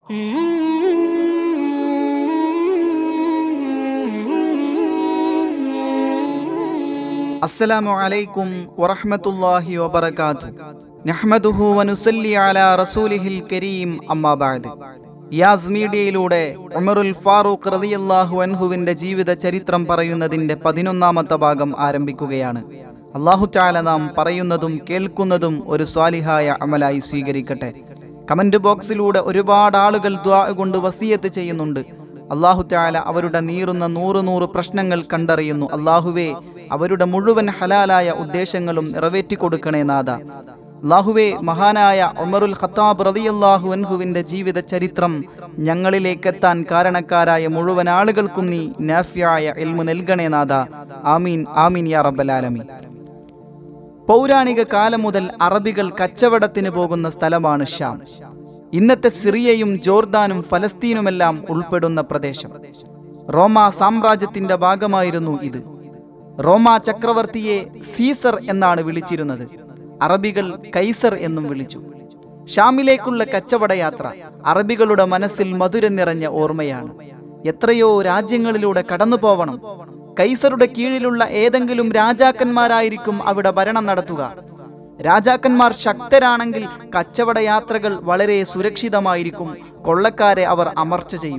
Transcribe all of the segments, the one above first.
അസ്സലാമു അലൈക്കും വറഹ്മത്തുള്ളാഹി വബറകാത്തു നഹ്മദുഹു വനുസല്ലി അലാ റസൂലിഹിൽ കരീം അമ്മാ ബഅദ് യാസ് മീഡിയയിലൂടെ ഉമറുൽ ഫാറൂഖ് റളിയല്ലാഹു അൻഹുവിന്റെ ജീവിത ചരിത്രം പറയുന്നതിന്റെ പതിനൊന്നാമത്തെ ഭാഗം ആരംഭിക്കുകയാണ് അള്ളാഹു താല നാം പറയുന്നതും കേൾക്കുന്നതും ഒരു സ്വാലിഹായ അമലായി സ്വീകരിക്കട്ടെ കമന്റ് ബോക്സിലൂടെ ഒരുപാട് ആളുകൾ ദ്വാ കൊണ്ട് വസീയത്ത് ചെയ്യുന്നുണ്ട് അള്ളാഹു താല അവരുടെ നീറുന്ന നൂറ് നൂറ് പ്രശ്നങ്ങൾ കണ്ടറിയുന്നു അള്ളാഹുവേ അവരുടെ മുഴുവൻ ഹലാലായ ഉദ്ദേശങ്ങളും നിറവേറ്റി കൊടുക്കണേ നാഥ അള്ളാഹുവേ മഹാനായ ഉമറുൽ ഖത്താബ് റളിയല്ലാഹു അൻഹുവിന്റെ ജീവിത ചരിത്രം ഞങ്ങളിലേക്കെത്താൻ കാരണക്കാരായ മുഴുവൻ ആളുകൾക്കും നീ നാഫ്യായ എൽമു നൽകണേ നാഥ ആമീൻ ആമീൻ യാ റബ്ബൽ ആലമീൻ പൗരാണിക കാലം മുതൽ അറബികൾ കച്ചവടത്തിന് പോകുന്ന സ്ഥലമാണ് ഷാം ഇന്നത്തെ സിറിയയും ജോർദാനും ഫലസ്തീനുമെല്ലാം ഉൾപ്പെടുന്ന പ്രദേശം റോമ സാമ്രാജ്യത്തിന്റെ ഭാഗമായിരുന്നു ഇത് റോമ ചക്രവർത്തിയെ സീസർ എന്നാണ് വിളിച്ചിരുന്നത് അറബികൾ കൈസർ എന്നും വിളിച്ചു ഷാമിലേക്കുള്ള കച്ചവടയാത്ര അറബികളുടെ മനസ്സിൽ മധുരം നിറഞ്ഞ ഓർമ്മയാണ് എത്രയോ രാജ്യങ്ങളിലൂടെ കടന്നു പോവണം കൈസറുടെ കീഴിലുള്ള ഏതെങ്കിലും രാജാക്കന്മാരായിരിക്കും അവിടെ ഭരണം നടത്തുക രാജാക്കന്മാർ ശക്തരാണെങ്കിൽ കച്ചവട യാത്രകൾ വളരെ സുരക്ഷിതമായിരിക്കും കൊള്ളക്കാരെ അവർ അമർച്ച ചെയ്യും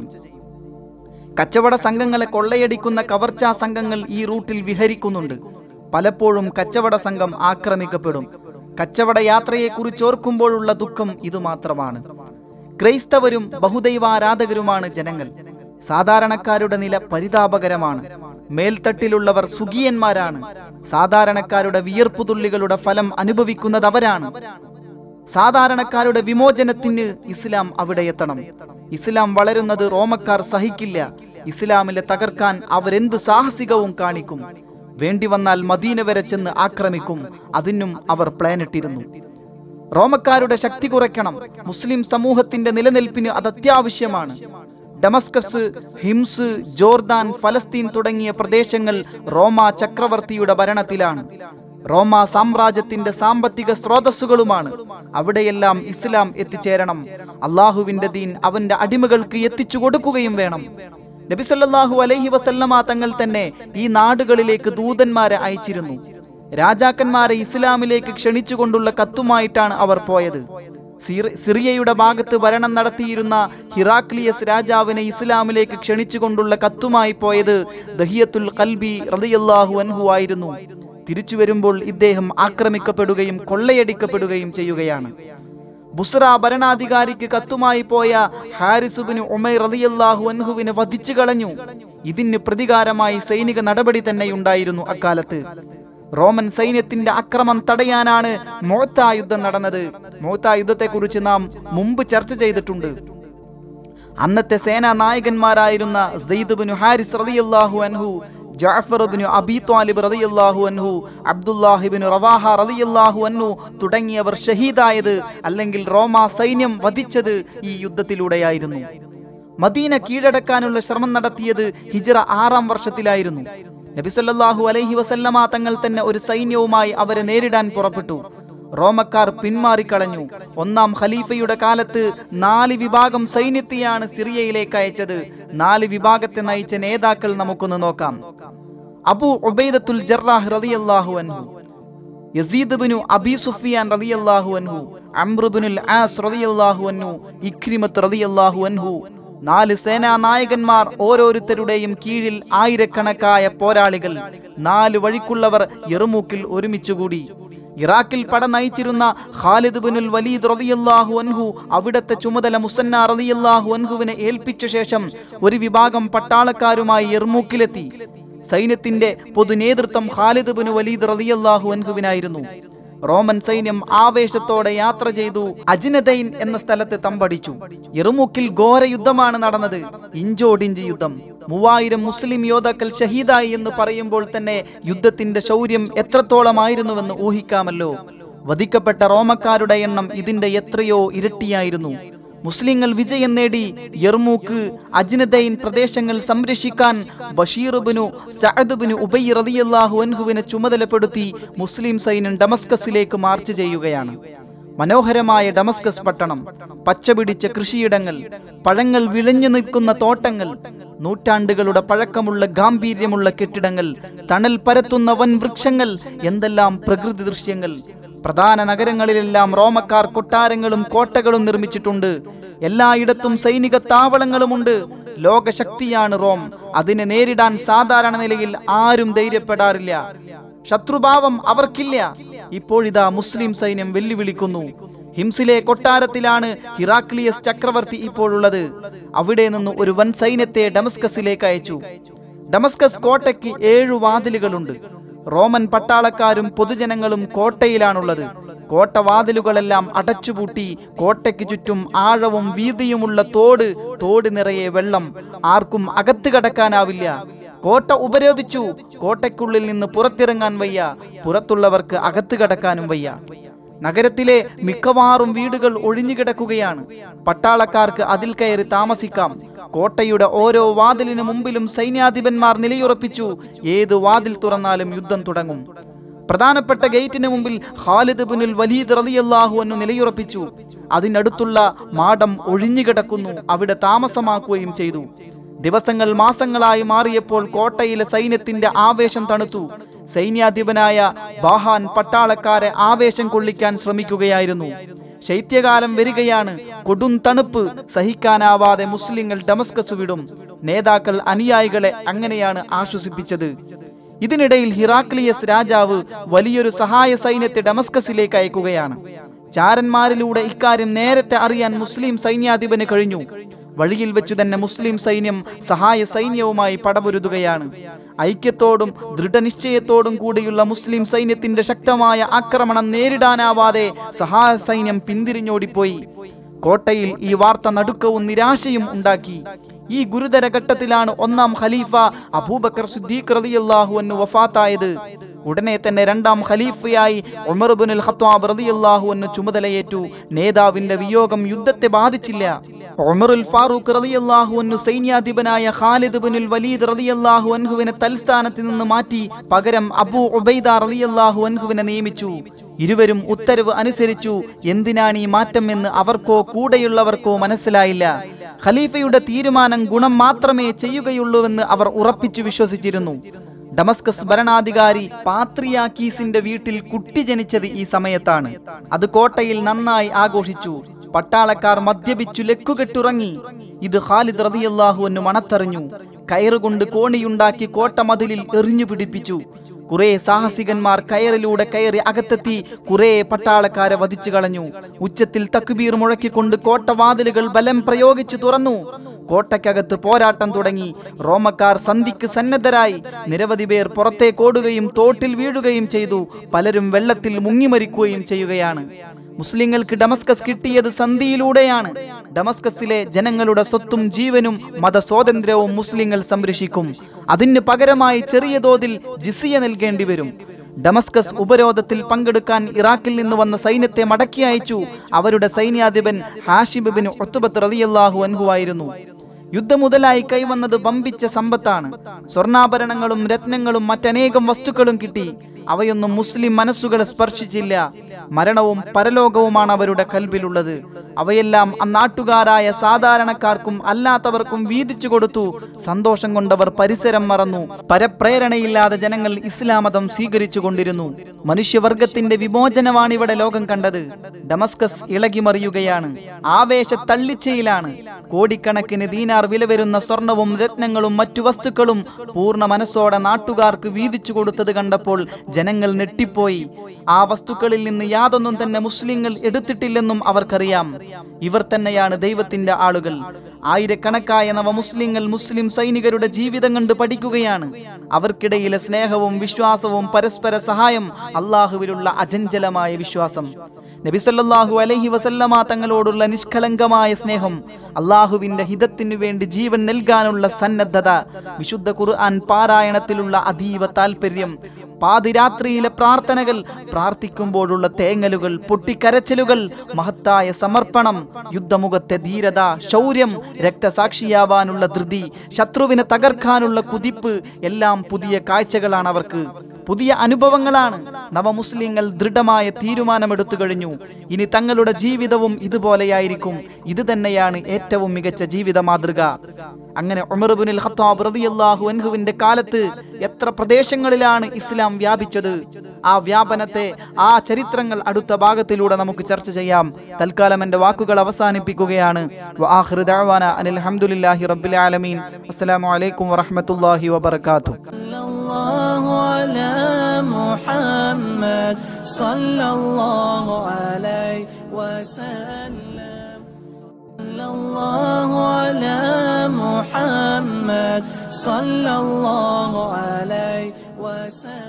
കച്ചവട സംഘങ്ങളെ കൊള്ളയടിക്കുന്ന കവർച്ചാ സംഘങ്ങൾ ഈ റൂട്ടിൽ വിഹരിക്കുന്നുണ്ട് പലപ്പോഴും കച്ചവട സംഘം ആക്രമിക്കപ്പെടും കച്ചവട യാത്രയെക്കുറിച്ച് ഓർക്കുമ്പോഴുള്ള ദുഃഖം ഇതുമാത്രമാണ് ക്രൈസ്തവരും ബഹുദൈവാരാധകരുമാണ് ജനങ്ങൾ സാധാരണക്കാരുടെ നില പരിതാപകരമാണ് മേൽത്തട്ടിലുള്ളവർ സുഖിയന്മാരാണ് സാധാരണക്കാരുടെ വിയർപ്പുതുള്ളികളുടെ ഫലം അനുഭവിക്കുന്നത് അവരാണ് സാധാരണക്കാരുടെ വിമോചനത്തിന് ഇസ്ലാം അവിടെ എത്തണം ഇസ്ലാം വളരുന്നത് റോമക്കാർ സഹിക്കില്ല ഇസ്ലാമിലെ തകർക്കാൻ അവരെന്ത് സാഹസികവും കാണിക്കും വേണ്ടി വന്നാൽ മദീന വരെ ചെന്ന് ആക്രമിക്കും അതിനും അവർ പ്ലാനിട്ടിരുന്നു റോമക്കാരുടെ ശക്തി കുറയ്ക്കണം മുസ്ലിം സമൂഹത്തിന്റെ നിലനിൽപ്പിന് അത് അത്യാവശ്യമാണ് ഡമസ്കസ് ഹിംസ് ജോർദാൻ ഫലസ്തീൻ തുടങ്ങിയ പ്രദേശങ്ങൾ റോമ ചക്രവർത്തിയുടെ ഭരണത്തിലാണ് റോമ സാമ്രാജ്യത്തിന്റെ സാമ്പത്തിക സ്രോതസ്സുകളുമാണ് അവിടെയെല്ലാം ഇസ്ലാം എത്തിച്ചേരണം അള്ളാഹുവിന്റെ ദീൻ അവന്റെ അടിമകൾക്ക് എത്തിച്ചു കൊടുക്കുകയും വേണം നബിസല്ലാഹു അലൈഹി വസല്ലമ തങ്ങൾ തന്നെ ഈ നാടുകളിലേക്ക് ദൂതന്മാരെ അയച്ചിരുന്നു രാജാക്കന്മാരെ ഇസ്ലാമിലേക്ക് ക്ഷണിച്ചുകൊണ്ടുള്ള കത്തുമായിട്ടാണ് അവർ പോയത് സിറി- സിറിയയുടെ ഭാഗത്ത് ഭരണം നടത്തിയിരുന്ന ഹിറാക്ലിയസ് രാജാവിനെ ഇസ്ലാമിലേക്ക് ക്ഷണിച്ചുകൊണ്ടുള്ള കത്തുമായി പോയത് ദഹിയത്തുൽ കൽബി റളിയല്ലാഹു അൻഹു ആയിരുന്നു തിരിച്ചു വരുമ്പോൾ ഇദ്ദേഹം ആക്രമിക്കപ്പെടുകയും കൊള്ളയടിക്കപ്പെടുകയും ചെയ്യുകയാണ് ബുസ്ര ഭരണാധികാരിക്ക് കത്തുമായി പോയ ഹാരിസുബിന് ഉമൈർ റളിയല്ലാഹു അൻഹുവിനെ വധിച്ചു കളഞ്ഞു ഇതിന് പ്രതികാരമായി സൈനിക നടപടി തന്നെയുണ്ടായിരുന്നു അക്കാലത്ത് റോമൻ സൈന്യത്തിന്റെ അക്രമം തടയാനാണ് മോത്ത യുദ്ധം നടന്നത് മോത്ത യുദ്ധത്തെക്കുറിച്ച് നാം മുമ്പ് ചർച്ച ചെയ്തിട്ടുണ്ട് അന്നത്തെ സേനാ നായകന്മാരായിരുന്ന സെയ്ദ് ഹാരിസ് റളിയല്ലാഹു അൻഹു ജാഫർ ബിനു അബി ത്വാലിബ് റളിയല്ലാഹു അൻഹു അബ്ദുല്ലാഹിബിന് റവാഹ റളിയല്ലാഹു അൻഹു തുടങ്ങിയവർ ഷഹീദായത് അല്ലെങ്കിൽ റോമ സൈന്യം വധിച്ചത് ഈ യുദ്ധത്തിലൂടെയായിരുന്നു മദീന കീഴടക്കാനുള്ള ശ്രമം നടത്തിയത് ഹിജ്റ ആറാം വർഷത്തിലായിരുന്നു നബി സല്ലല്ലാഹു അലൈഹി വസല്ലമ തങ്ങൾ തന്നെ ഒരു സൈന്യവുമായി അവരെ നേരിടാൻ പുറപ്പെട്ടു റോമക്കാർ പിന്മാറിക്കളഞ്ഞു ഒന്നാം ഖലീഫയുടെ കാലത്ത് നാല് വിഭാഗം സൈന്യത്തെയാണ് സിറിയയിലേക്ക് അയച്ചത് നാല് വിഭാഗത്തെ നയിച്ച നേതാക്കൾ നമുക്കൊന്ന് നോക്കാം അബു ഉബൈദത്തുൽ ജറാഹ് റളിയല്ലാഹു അൻഹു യസീദ് ബിനു അബി സുഫിയാൻ റളിയല്ലാഹു അൻഹു അംർ ബിനുൽ ആസ് റളിയല്ലാഹു അൻഹു ഇക്രിമത്ത് റളിയല്ലാഹു അൻഹു നാല് സേനാ നായകന്മാർ ഓരോരുത്തരുടെയും കീഴിൽ ആയിരക്കണക്കായ പോരാളികൾ നാല് വഴിക്കുള്ളവർ എറുമൂക്കിൽ ഒരുമിച്ചുകൂടി ഇറാഖിൽ പട നയിച്ചിരുന്ന ഖാലിദ് ബിനുൽ വലീദ് റളിയല്ലാഹു അൻഹു അവിടത്തെ ചുമതല മുസന്ന റളിയല്ലാഹു അൻഹുവിനെ ഏൽപ്പിച്ച ശേഷം ഒരു വിഭാഗം പട്ടാളക്കാരുമായി എർമൂക്കിലെത്തി സൈന്യത്തിന്റെ പൊതുനേതൃത്വം ഖാലിദ് ബിനു വലീദ് റളിയല്ലാഹു അൻഹുവിനായിരുന്നു റോമൻ സൈന്യം ആവേശത്തോടെ യാത്ര ചെയ്തു അജിനദൈൻ എന്ന സ്ഥലത്ത് തമ്പടിച്ചു എറുമുക്കിൽ ഘോര യുദ്ധമാണ് നടന്നത് ഇഞ്ചോടിഞ്ച് യുദ്ധം മൂവായിരം മുസ്ലിം യോദ്ധാക്കൾ ഷഹീദായി എന്ന് പറയുമ്പോൾ തന്നെ യുദ്ധത്തിന്റെ ശൗര്യം എത്രത്തോളമായിരുന്നുവെന്ന് ഊഹിക്കാമല്ലോ വധിക്കപ്പെട്ട റോമക്കാരുടെ എണ്ണം ഇതിന്റെ എത്രയോ ഇരട്ടിയായിരുന്നു മുസ്ലിങ്ങൾ വിജയം നേടി യർമൂക്ക് അജ്നദൈൻ പ്രദേശങ്ങൾ സംരക്ഷിക്കാൻ ബഷീറുബിനു സഅദുബിനു ഉബൈ റളിയല്ലാഹു അൻഹുവിനെ ചുമതലപ്പെടുത്തി മുസ്ലിം സൈന്യം ഡമസ്കസിലേക്ക് മാർച്ച് ചെയ്യുകയാണ് മനോഹരമായ ഡമസ്കസ് പട്ടണം പച്ചപിടിച്ച കൃഷിയിടങ്ങൾ പഴങ്ങൾ വിളഞ്ഞു നിൽക്കുന്ന തോട്ടങ്ങൾ നൂറ്റാണ്ടുകളുടെ പഴക്കമുള്ള ഗാംഭീര്യമുള്ള കെട്ടിടങ്ങൾ തണൽ പരത്തുന്ന വൻ വൃക്ഷങ്ങൾ എന്തെല്ലാം പ്രകൃതി ദൃശ്യങ്ങൾ പ്രധാന നഗരങ്ങളിലെല്ലാം റോമക്കാർ കൊട്ടാരങ്ങളും കോട്ടകളും നിർമ്മിച്ചിട്ടുണ്ട് എല്ലായിടത്തും സൈനിക താവളങ്ങളുമുണ്ട് ലോകശക്തിയാണ് റോം അതിനെ നേരിടാൻ സാധാരണ നിലയിൽ ആരും ധൈര്യപ്പെടാറില്ല ശത്രുഭാവം അവർക്കില്ല ഇപ്പോഴിതാ മുസ്ലിം സൈന്യം വെല്ലുവിളിക്കുന്നു ഹിംസിലെ കൊട്ടാരത്തിലാണ് ഹിറാക്ലിയസ് ചക്രവർത്തി ഇപ്പോഴുള്ളത് അവിടെ നിന്ന് ഒരു വൻ സൈന്യത്തെ ഡമസ്കസിലേക്ക് അയച്ചു ഡമസ്കസ് കോട്ടയ്ക്ക് ഏഴു വാതിലുകളുണ്ട് റോമൻ പട്ടാളക്കാരും പൊതുജനങ്ങളും കോട്ടയിലാണുള്ളത് കോട്ടവാതിലുകളെല്ലാം അടച്ചുപൂട്ടി കോട്ടയ്ക്ക് ചുറ്റും ആഴവും വീതിയുമുള്ള തോട് തോട് നിറയെ വെള്ളം ആർക്കും അകത്ത് കടക്കാനാവില്ല കോട്ട ഉപരോധിച്ചു കോട്ടയ്ക്കുള്ളിൽ നിന്ന് പുറത്തിറങ്ങാൻ വയ്യ പുറത്തുള്ളവർക്ക് അകത്ത് കടക്കാനും വയ്യ നഗരത്തിലെ മിക്കവാറും വീടുകൾ ഒഴിഞ്ഞുകിടക്കുകയാണ് പട്ടാളക്കാർക്ക് അതിൽ കയറി താമസിക്കാം കോട്ടയുടെ ഓരോ വാതിലിനു മുമ്പിലും സൈന്യാധിപന്മാർ നിലയുറപ്പിച്ചു ഏത് വാതിൽ തുറന്നാലും യുദ്ധം തുടങ്ങും പ്രധാനപ്പെട്ട ഗേറ്റിന് മുമ്പിൽ ഖാലിദ് ബിനുൽ വലീദ് റളിയല്ലാഹു അൻഹു നിലയുറപ്പിച്ചു അതിനടുത്തുള്ള മാടം ഒഴിഞ്ഞുകിടക്കുന്നു അവിടെ താമസമാക്കുകയും ചെയ്തു ദിവസങ്ങൾ മാസങ്ങളായി മാറിയപ്പോൾ കോട്ടയിലെ സൈന്യത്തിന്റെ ആവേശം തണുത്തു സൈന്യാധിപനായ ബാഹാൻ പട്ടാളക്കാരെ ആവേശം കൊള്ളിക്കാൻ ശ്രമിക്കുകയായിരുന്നു ശൈത്യകാലം വരികയാണ് കൊടും തണുപ്പ് സഹിക്കാനാവാതെ മുസ്ലിങ്ങൾ ഡമസ്കസ് വിടും നേതാക്കൾ അനുയായികളെ അങ്ങനെയാണ് ആശ്വസിപ്പിച്ചത് ഇതിനിടയിൽ ഹിറാക്ലിയസ് രാജാവ് വലിയൊരു സഹായ സൈന്യത്തെ ഡമസ്കസിലേക്ക് അയക്കുകയാണ് ചാരന്മാരിലൂടെ ഇക്കാര്യം നേരത്തെ അറിയാൻ മുസ്ലിം സൈന്യാധിപന് കഴിഞ്ഞു വഴിയിൽ വെച്ചു തന്നെ മുസ്ലിം സൈന്യം സഹായ സൈന്യവുമായി പടപൊരുതുകയാണ് ഐക്യത്തോടും ദൃഢനിശ്ചയത്തോടും കൂടിയുള്ള മുസ്ലിം സൈന്യത്തിന്റെ ശക്തമായ ആക്രമണം നേരിടാനാവാതെ സഹായ സൈന്യം പിന്തിരിഞ്ഞോടിപ്പോയി കോട്ടയിൽ ഈ വാർത്ത നടുക്കവും നിരാശയും ഉണ്ടാക്കി ഈ ഗുരുതര ഘട്ടത്തിലാണ് ഒന്നാം ഖലീഫ അബൂബക്കർ സിദ്ദീഖ് റളിയല്ലാഹു അൻഹു വഫാത്തായത് ഉടനെ തന്നെ രണ്ടാം ഖലീഫയായി ഉമർ ബിനുൽ ഖത്താബ് റളിയല്ലാഹു അൻഹു ചുമതലയേറ്റു നേതാവിന്റെ വിയോഗം യുദ്ധത്തെ ബാധിച്ചില്ല ഉമറുൽ ഫാറൂഖ് റളിയല്ലാഹു അൻഹു സൈന്യാധിപനായ ഖാലിദ് ബിനുൽ വലീദ് റളിയല്ലാഹു അൻഹുവിനെ തൽസ്ഥാനത്ത് നിന്ന് മാറ്റി പകരം അബൂ ഉബൈദ റളിയല്ലാഹു അൻഹുവിനെ നിയമിച്ചു ഇരുവരും ഉത്തരവ് അനുസരിച്ചു എന്തിനാണ് ഈ മാറ്റം എന്ന് അവർക്കോ കൂടെയുള്ളവർക്കോ മനസ്സിലായില്ല ഖലീഫയുടെ തീരുമാനം ഗുണം മാത്രമേ ചെയ്യുകയുള്ളൂവെന്ന് അവർ ഉറപ്പിച്ചു വിശ്വസിച്ചിരുന്നു ഡമസ്കസ് ഭരണാധികാരി പാത്രിയാക്കീസിന്റെ വീട്ടിൽ കുട്ടി ജനിച്ചത് ഈ സമയത്താണ് അത് കോട്ടയിൽ നന്നായി ആഘോഷിച്ചു പട്ടാളക്കാർ മദ്യപിച്ചു ലക്കുകെട്ടുറങ്ങി ഇത് ഖാലിദ് റളിയല്ലാഹു അൻഹു മണത്തറിഞ്ഞു കയറുകൊണ്ട് കോണിയുണ്ടാക്കി കോട്ട മതിലിൽ എറിഞ്ഞു പിടിപ്പിച്ചു കുറെ സാഹസികന്മാർ കയറിലൂടെ കയറി അകത്തെത്തി കുറെ പട്ടാളക്കാരെ വധിച്ചു കളഞ്ഞു ഉച്ചത്തിൽ തക്ബീർ മുഴക്കിക്കൊണ്ട് കോട്ടവാതിലുകൾ ബലം പ്രയോഗിച്ചു തുറന്നു കോട്ടയ്ക്കകത്ത് പോരാട്ടം തുടങ്ങി റോമക്കാർ സന്ധിക്ക് സന്നദ്ധരായി നിരവധി പേർ പുറത്തേക്കോടുകയും തോട്ടിൽ വീഴുകയും ചെയ്തു പലരും വെള്ളത്തിൽ മുങ്ങിമരിക്കുകയും ചെയ്യുകയാണ് മുസ്ലിങ്ങൾക്ക് ഡമസ്കസ് കിട്ടിയത് സന്ധിയിലൂടെയാണ് ഡമസ്കസിലെ ജനങ്ങളുടെ സ്വത്തും ജീവനും മതസ്വാതന്ത്ര്യവും മുസ്ലിങ്ങൾ സംരക്ഷിക്കും അതിന് പകരമായി ചെറിയ തോതിൽ ജിസിയ നൽകേണ്ടി വരും ഡമസ്കസ് ഉപരോധത്തിൽ പങ്കെടുക്കാൻ ഇറാഖിൽ നിന്ന് വന്ന സൈന്യത്തെ മടക്കി അയച്ചു അവരുടെ സൈന്യാധിപൻ ഹാഷിബ് ബിൻ ഒത്തുബത്ത് റളിയല്ലാഹു അൻഹുവായിരുന്നു യുദ്ധം മുതലായി കൈവന്നത് വമ്പിച്ച സമ്പത്താണ് സ്വർണ്ണാഭരണങ്ങളും രത്നങ്ങളും മറ്റനേകം വസ്തുക്കളും കിട്ടി അവയൊന്നും മുസ്ലിം മനസ്സുകളെ സ്പർശിച്ചില്ല മരണവും പരലോകവുമാണ് അവരുടെ കൽബിലുള്ളത് അവയെല്ലാം അന്നാട്ടുകാരായ സാധാരണക്കാർക്കും അല്ലാത്തവർക്കും വീതിച്ചു കൊടുത്തു സന്തോഷം കൊണ്ടവർ പരിസരം മറന്നു പരപ്രേരണയില്ലാതെ ജനങ്ങൾ ഇസ്ലാം മതം സ്വീകരിച്ചു കൊണ്ടിരുന്നു മനുഷ്യവർഗത്തിന്റെ വിമോചനമാണ് ഇവിടെ ലോകം കണ്ടത് ഡമസ്കസ് ഇളകിമറിയുകയാണ് ആവേശ തള്ളിച്ചയിലാണ് കോടിക്കണക്കിന് ദീനാർ വില വരുന്ന സ്വർണവും രത്നങ്ങളും മറ്റു വസ്തുക്കളും പൂർണ്ണ മനസ്സോടെ നാട്ടുകാർക്ക് വീതിച്ചു കൊടുത്തത് കണ്ടപ്പോൾ ജനങ്ങൾ നെട്ടിപ്പോയി ആ വസ്തുക്കളിൽ നിന്ന് യാതൊന്നും തന്നെ മുസ്ലിങ്ങൾ എടുത്തിട്ടില്ലെന്നും അവർക്കറിയാം ഇവർ തന്നെയാണ് ദൈവത്തിന്റെ ആളുകൾ ആയിരക്കണക്കായ നവമുസ്ലിങ്ങൾ മുസ്ലിം സൈനികരുടെ ജീവിതം കണ്ട് പഠിക്കുകയാണ് അവർക്കിടയിലെ സ്നേഹവും വിശ്വാസവും പരസ്പര സഹായം അള്ളാഹുവിലുള്ള അചഞ്ചലമായ വിശ്വാസം നബി സല്ലല്ലാഹു അലൈഹി വസല്ലമ തങ്ങളോടുള്ള നിഷ്കളങ്കമായ സ്നേഹം അള്ളാഹുവിന്റെ ഹിതത്തിനു വേണ്ടി ജീവൻ നൽകാനുള്ള സന്നദ്ധത വിശുദ്ധ ഖുർആൻ പാരായണത്തിലുള്ള അതീവ താല്പര്യം പാതിരാത്രിയിലെ പ്രാർത്ഥനകൾ പ്രാർത്ഥിക്കുമ്പോഴുള്ള തേങ്ങലുകൾ പൊട്ടിക്കരച്ചിലുകൾ മഹത്തായ സമർപ്പണം യുദ്ധമുഖത്തെ ധീരത ശൗര്യം രക്തസാക്ഷിയാവാനുള്ള ധൃതി ശത്രുവിനെ തകർക്കാനുള്ള കുതിപ്പ് എല്ലാം പുതിയ കാഴ്ചകളാണ് അവർക്ക് പുതിയ അനുഭവങ്ങളാണ് നവമുസ്ലിങ്ങൾ ദൃഢമായ തീരുമാനമെടുത്തു കഴിഞ്ഞു ഇനി തങ്ങളുടെ ജീവിതവും ഇതുപോലെയായിരിക്കും ഇത് തന്നെയാണ് ഏറ്റവും മികച്ച ജീവിത മാതൃക അങ്ങനെ ഉമർബുനിൽ ഖത്താബ് റളിയല്ലാഹു അൻഹുവിന്റെ കാലത്ത് എത്ര പ്രദേശങ്ങളിലാണ് ഇസ്ലാം വ്യാപിച്ചത് ആ വ്യാപനത്തെ ആ ചരിത്രങ്ങൾ അടുത്ത ഭാഗത്തിലൂടെ നമുക്ക് ചർച്ച ചെയ്യാം തൽക്കാലം എന്റെ വാക്കുകൾ അവസാനിപ്പിക്കുകയാണ് വആഖിറു ദഅവാന അനിൽ ഹംദുലില്ലാഹി റബ്ബിൽ ആലമീൻ അസ്സലാമു അലൈക്കും വറഹ്മത്തുള്ളാഹി വബറകാതുഹു صلى الله على محمد صلى الله عليه وسلم صلى الله على محمد صلى الله عليه وسلم